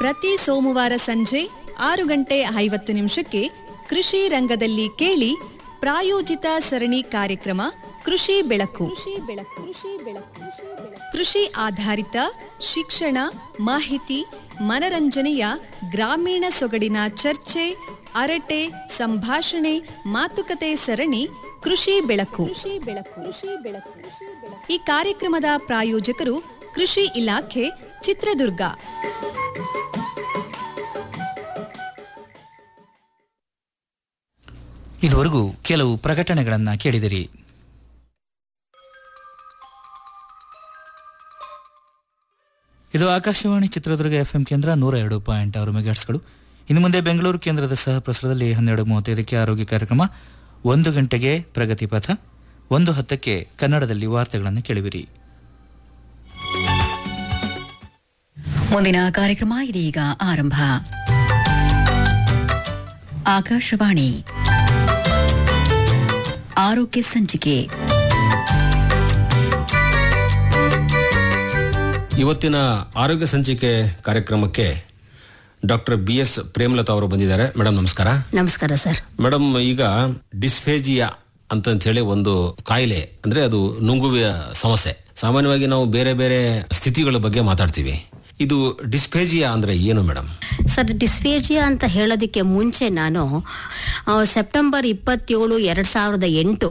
ಪ್ರತಿ ಸೋಮವಾರ ಸಂಜೆ ಆರು ಗಂಟೆ ಐವತ್ತು ನಿಮಿಷಕ್ಕೆ ಕೃಷಿ ರಂಗದಲ್ಲಿ ಕೇಳಿ ಪ್ರಾಯೋಜಿತ ಸರಣಿ ಕಾರ್ಯಕ್ರಮ ಕೃಷಿ ಬೆಳಕು ಕೃಷಿ ಆಧಾರಿತ ಶಿಕ್ಷಣ ಮಾಹಿತಿ ಮನರಂಜನೆಯ ಗ್ರಾಮೀಣ ಸೊಗಡಿನ ಚರ್ಚೆ ಅರಟೆ ಸಂಭಾಷಣೆ ಮಾತುಕತೆ ಸರಣಿ ಕೃಷಿ ಬೆಳಕು ಈ ಕಾರ್ಯಕ್ರಮದ ಪ್ರಾಯೋಜಕರು ಕೃಷಿ ಇಲಾಖೆ ಚಿತ್ರದುರ್ಗ ಇದುವರೆಗೂ ಕೆಲವು ಪ್ರಕಟಣೆಗಳನ್ನು ಕೇಳಿದಿರಿ ಇದು ಆಕಾಶವಾಣಿ ಚಿತ್ರದುರ್ಗ ಎಫ್ ಎಂ ಕೇಂದ್ರ ನೂರ ಎರಡು ಪಾಯಿಂಟ್ ಆರು ಮೆಗಾಟ್ಸ್ಗಳು ಇನ್ನು ಮುಂದೆ ಬೆಂಗಳೂರು ಕೇಂದ್ರದ ಸಹ ಪ್ರಸಾರದಲ್ಲಿ ಹನ್ನೆರಡು ಮೂವತ್ತೈದಕ್ಕೆ ಆರೋಗ್ಯ ಕಾರ್ಯಕ್ರಮ ಒಂದು ಗಂಟೆಗೆ ಪ್ರಗತಿ ಪಥ ಒಂದು ಹತ್ತಕ್ಕೆ ಕನ್ನಡದಲ್ಲಿ ವಾರ್ತೆಗಳನ್ನು ಕೇಳುವಿರಿ ಮುಂದಿನ ಕಾರ್ಯಕ್ರಮ ಇದೀಗ ಆರಂಭ ಆಕಾಶವಾಣಿ ಆರೋಗ್ಯ ಸಂಚಿಕೆ ಇವತ್ತಿನ ಆರೋಗ್ಯ ಸಂಚಿಕೆ ಕಾರ್ಯಕ್ರಮಕ್ಕೆ ಡಾಕ್ಟರ್ ಬಿ ಎಸ್ ಪ್ರೇಮಲತಾ ಅವರು ಬಂದಿದ್ದಾರೆ ಮೇಡಮ್ ನಮಸ್ಕಾರ ನಮಸ್ಕಾರ ಸರ್ ಮೇಡಮ್ ಈಗ ಡಿಸ್ಫೇಜಿಯಾ ಅಂತ ಹೇಳಿ ಒಂದು ಕಾಯಿಲೆ ಅಂದ್ರೆ ಅದು ನುಂಗುವಿಯ ಸಮಸ್ಯೆ ಸಾಮಾನ್ಯವಾಗಿ ನಾವು ಬೇರೆ ಬೇರೆ ಸ್ಥಿತಿಗಳ ಬಗ್ಗೆ ಮಾತಾಡ್ತೀವಿ ಇದು ಡಿಸ್ಫೇಜಿಯಾ ಅಂದ್ರೆ ಏನು ಮೇಡಮ್ ಸರ್ ಡಿಸ್ಫೇಜಿಯಾ ಅಂತ ಹೇಳೋದಕ್ಕೆ ಮುಂಚೆ ನಾನು ಆ, ಸೆಪ್ಟೆಂಬರ್ ಇಪ್ಪತ್ತೇಳು ಎರಡ್ ಸಾವಿರದ ಎಂಟು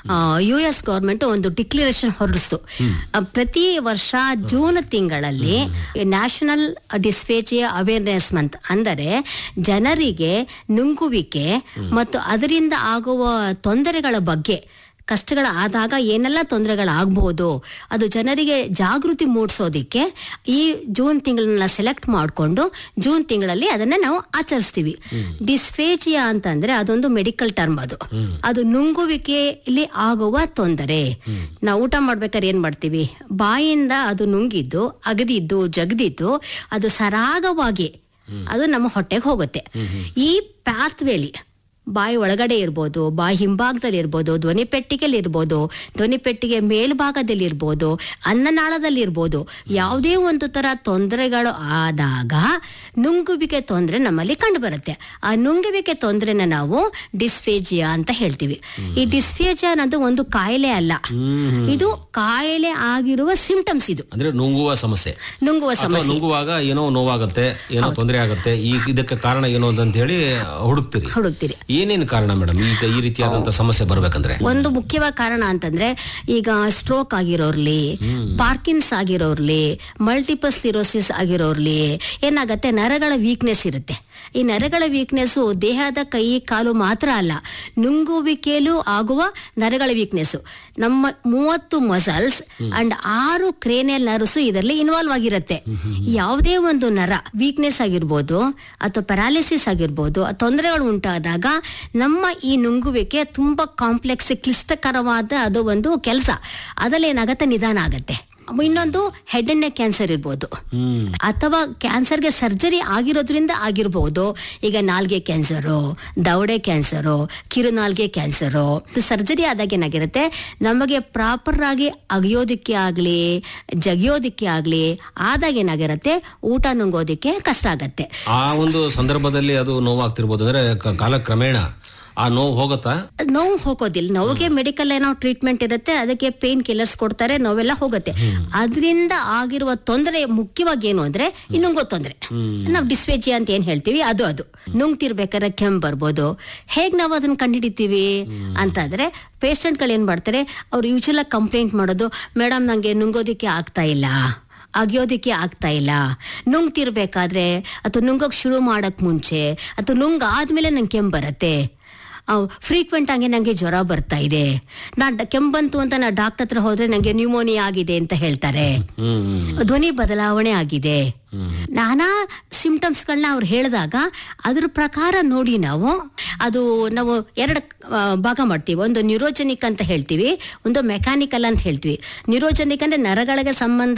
ಯು ಎಸ್ ಗೌರ್ಮೆಂಟ್ ಒಂದು ಡಿಕ್ಲರೇಷನ್ ಹೊರಡಿಸ್ತು ಆ, ಪ್ರತಿ ವರ್ಷ ಜೂನ್ ತಿಂಗಳಲ್ಲಿ ನ್ಯಾಷನಲ್ ಡಿಸ್ಫೇಜಿಯಾ ಅವೇರ್ನೆಸ್ ಮಂತ್ ಅಂದರೆ ಜನರಿಗೆ ನುಂಗುವಿಕೆ ಮತ್ತು ಅದರಿಂದ ಆಗುವ ತೊಂದರೆಗಳ ಬಗ್ಗೆ ಕಷ್ಟಗಳ ಆದಾಗ ಏನೆಲ್ಲ ತೊಂದರೆಗಳಾಗಬಹುದು ಅದು ಜನರಿಗೆ ಜಾಗೃತಿ ಮೂಡಿಸೋದಿಕ್ಕೆ ಈ ಜೂನ್ ತಿಂಗಳನ್ನ ಸೆಲೆಕ್ಟ್ ಮಾಡಿಕೊಂಡು ಜೂನ್ ತಿಂಗಳಲ್ಲಿ ಅದನ್ನ ನಾವು ಆಚರಿಸ್ತೀವಿ ಡಿಸ್ಫೇಜಿಯಾ ಅಂತಂದ್ರೆ ಅದೊಂದು ಮೆಡಿಕಲ್ ಟರ್ಮ್ ಅದು ಅದು ನುಂಗುವಿಕೆಯಲ್ಲಿ ಆಗುವ ತೊಂದರೆ ನಾವು ಊಟ ಮಾಡ್ಬೇಕಾದ್ರೆ ಏನ್ ಮಾಡ್ತೀವಿ ಬಾಯಿಂದ ಅದು ನುಂಗಿದ್ದು ಅಗದಿದ್ದು ಜಗದಿದ್ದು ಅದು ಸರಾಗವಾಗಿ ಅದು ನಮ್ಮ ಹೊಟ್ಟೆಗೆ ಹೋಗುತ್ತೆ ಈ ಪಾತ್ವೇಲಿ ಬಾಯಿ ಒಳಗಡೆ ಇರ್ಬೋದು ಬಾಯಿ ಹಿಂಭಾಗದಲ್ಲಿ ಇರ್ಬೋದು ಧ್ವನಿ ಪೆಟ್ಟಿಗೆಯಲ್ಲಿ ಇರ್ಬೋದು ಧ್ವನಿ ಪೆಟ್ಟಿಗೆ ಮೇಲ್ಭಾಗದಲ್ಲಿ ಇರ್ಬೋದು ಅನ್ನನಾಳದಲ್ಲಿ ಇರ್ಬೋದು ಯಾವುದೇ ಒಂದು ತರ ತೊಂದರೆಗಳು ಆದಾಗ ನುಂಗುವಿಕೆ ತೊಂದರೆ ನಮ್ಮಲ್ಲಿ ಕಂಡು ಬರುತ್ತೆ ಆ ನುಂಗುವಿಕೆ ತೊಂದರೆನ ನಾವು ಡಿಸ್ಫೇಜಿಯಾ ಅಂತ ಹೇಳ್ತೀವಿ ಈ ಡಿಸ್ಫೇಜಿಯಾ ಅನ್ನೋದು ಒಂದು ಕಾಯಿಲೆ ಅಲ್ಲ ಇದು ಕಾಯಿಲೆ ಆಗಿರುವ ಸಿಂಟಮ್ಸ್ ಇದು ಅಂದ್ರೆ ನುಂಗುವ ಸಮಸ್ಯೆ ನುಂಗುವ ಅಥವಾ ಸಮಸ್ಯೆ ನುಂಗುವಾಗ ಏನೋ ನೋವಾಗುತ್ತೆ ಏನೋ ತೊಂದರೆ ಆಗುತ್ತೆ ಈ ಇದಕ್ಕೆ ಕಾರಣ ಏನು ಅಂತ ಹೇಳಿ ಹುಡುಕ್ತಿರಿ ಹುಡುಕ್ತೀರಿ ಏನೇನು ಕಾರಣ ಮೇಡಮ್ ಈಗ ಈ ರೀತಿಯಾದಂತ ಸಮಸ್ಯೆ ಬರ್ಬೇಕಂದ್ರೆ ಒಂದು ಮುಖ್ಯವಾದ ಕಾರಣ ಅಂತಂದ್ರೆ ಈಗ ಸ್ಟ್ರೋಕ್ ಆಗಿರೋರ್ಲಿ ಪಾರ್ಕಿನ್ಸ್ ಆಗಿರೋರ್ಲಿ ಮಲ್ಟಿಪಲ್ ಸ್ಲಿರೋಸಿಸ್ ಆಗಿರೋರ್ಲಿ ಏನಾಗತ್ತೆ ನರಗಳ ವೀಕ್ನೆಸ್ ಇರುತ್ತೆ ಈ ನರಗಳ ವೀಕ್ನೆಸ್ ದೇಹದ ಕೈ ಕಾಲು ಮಾತ್ರ ಅಲ್ಲ ನುಂಗುವಿಕೆಯಲ್ಲೂ ಆಗುವ ನರಗಳ ವೀಕ್ನೆಸ್ ನಮ್ಮ ಮೂವತ್ತು ಮಸಲ್ಸ್ ಅಂಡ್ ಆರು ಕ್ರೇನಿಯಲ್ ನರ್ವ್ಸ್ ಇದರಲ್ಲಿ ಇನ್ವಾಲ್ವ್ ಆಗಿರುತ್ತೆ ಯಾವುದೇ ಒಂದು ನರ ವೀಕ್ನೆಸ್ ಆಗಿರ್ಬೋದು ಅಥವಾ ಪ್ಯಾರಾಲಿಸಿಸ್ ಆಗಿರ್ಬೋದು ಆ ತೊಂದರೆಗಳು ಉಂಟಾದಾಗ ನಮ್ಮ ಈ ನುಂಗುವಿಕೆ ತುಂಬಾ ಕಾಂಪ್ಲೆಕ್ಸ್ ಕ್ಲಿಷ್ಟಕರವಾದ ಅದು ಒಂದು ಕೆಲಸ ಅದ್ರಲ್ಲಿ ಏನಾಗತ್ತೆ ನಿಧಾನ ಆಗತ್ತೆ ಇನ್ನೊಂದು ಹೆಡ್ ಅಂಡ್ ನೆಕ್ ಕ್ಯಾನ್ಸರ್ ಇರ್ಬೋದು ಅಥವಾ ಕ್ಯಾನ್ಸರ್ಗೆ ಸರ್ಜರಿ ಆಗಿರೋದ್ರಿಂದ ಆಗಿರ್ಬೋದು ಈಗ ನಾಲ್ಗೆ ಕ್ಯಾನ್ಸರು ದವಡೆ ಕ್ಯಾನ್ಸರು ಕಿರುನಾಲ್ಗೆ ಕ್ಯಾನ್ಸರು ಸರ್ಜರಿ ಆದಾಗ ಏನಾಗಿರುತ್ತೆ ನಮಗೆ ಪ್ರಾಪರ್ ಆಗಿ ಅಗಿಯೋದಕ್ಕೆ ಆಗ್ಲಿ ಜಗಿಯೋದಕ್ಕೆ ಆಗ್ಲಿ ಆದಾಗ ಏನಾಗಿರುತ್ತೆ ಊಟ ನುಂಗೋದಿಕ್ಕೆ ಕಷ್ಟ ಆಗತ್ತೆ ಆ ಒಂದು ಸಂದರ್ಭದಲ್ಲಿ ಅದು ನೋವಾಗ್ತಿರ್ಬೋದು ಅಂದ್ರೆ ಕ- ಕಾಲಕ್ರಮೇಣ ಆ ನೋವು ಹೋಗುತ್ತಾ ನೋವು ಹೋಗೋದಿಲ್ಲ ನೋವಿಗೆ ಮೆಡಿಕಲ್ ಏನೋ ಟ್ರೀಟ್ಮೆಂಟ್ ಇರುತ್ತೆ ಅದಕ್ಕೆ ಪೇನ್ ಕಿಲ್ಲರ್ಸ್ ಕೊಡ್ತಾರೆ ನೋವೆಲ್ಲ ಹೋಗುತ್ತೆ ಅದರಿಂದ ಆಗಿರುವ ತೊಂದರೆ ಮುಖ್ಯವಾಗಿ ಏನು ಅಂದ್ರೆ ಈ ನುಂಗೋ ತೊಂದರೆ ನಾವು ಡಿಸ್ಫೇಜಿಯಾ ಅಂತ ಏನ್ ಹೇಳ್ತೀವಿ ಅದು ಅದು ನುಂಗ್ತಿರ್ಬೇಕಾದ್ರೆ ಕೆಮ್ಮು ಬರ್ಬೋದು ಹೇಗ್ ನಾವು ಅದನ್ನ ಕಂಡುಹಿಡಿತೀವಿ ಅಂತಂದ್ರೆ ಪೇಷಂಟ್ಗಳು ಏನ್ ಮಾಡ್ತಾರೆ ಅವ್ರು ಯೂಶಲ್ ಕಂಪ್ಲೇಂಟ್ ಮಾಡೋದು ಮೇಡಮ್ ನಂಗೆ ನುಂಗೋದಿಕ್ಕೆ ಆಗ್ತಾ ಇಲ್ಲ ಅಗಿಯೋದಿಕ್ಕೆ ಆಗ್ತಾ ಇಲ್ಲ ನುಂಗ್ತಿರ್ಬೇಕಾದ್ರೆ ಅಥವಾ ನುಂಗೋಕ್ ಶುರು ಮಾಡಕ್ ಮುಂಚೆ ಅಥವಾ ನುಂಗ್ ಆದ್ಮೇಲೆ ನಂಗೆ ಕೆಮ್ಮು ಬರತ್ತೆ ಫ್ರೀಕ್ವೆಂಟ್ ಆಗಿ ನಂಗೆ ಜ್ವರ ಬರ್ತಾ ಇದೆ ನಾ ಕೆಮ್ಮು ಬಂತು ಅಂತ ನಾ ಡಾಕ್ಟರ್ ಹತ್ರ ಹೋದ್ರೆ ನಂಗೆ ನ್ಯೂಮೋನಿಯಾ ಆಗಿದೆ ಅಂತ ಹೇಳ್ತಾರೆ ಧ್ವನಿ ಬದಲಾವಣೆ ಆಗಿದೆ ನಾನಾ ಸಿಂಪ್ಟಮ್ಸ್ಗಳನ್ನ ಅವ್ರು ಹೇಳಿದಾಗ ಅದ್ರ ಪ್ರಕಾರ ನೋಡಿ ನಾವು ಅದು ನಾವು ಎರಡು ಆ, ಭಾಗ ಮಾಡ್ತೀವಿ ಒಂದು ನ್ಯೂರೋಜೆನಿಕ್ ಅಂತ ಹೇಳ್ತೀವಿ ಒಂದು ಮೆಕ್ಯಾನಿಕಲ್ ಅಂತ ಹೇಳ್ತೀವಿ ನ್ಯೂರೋಜೆನಿಕ್ ಅಂದ್ರೆ ನರಗಳಿಗೆ ಸಂಬಂಧ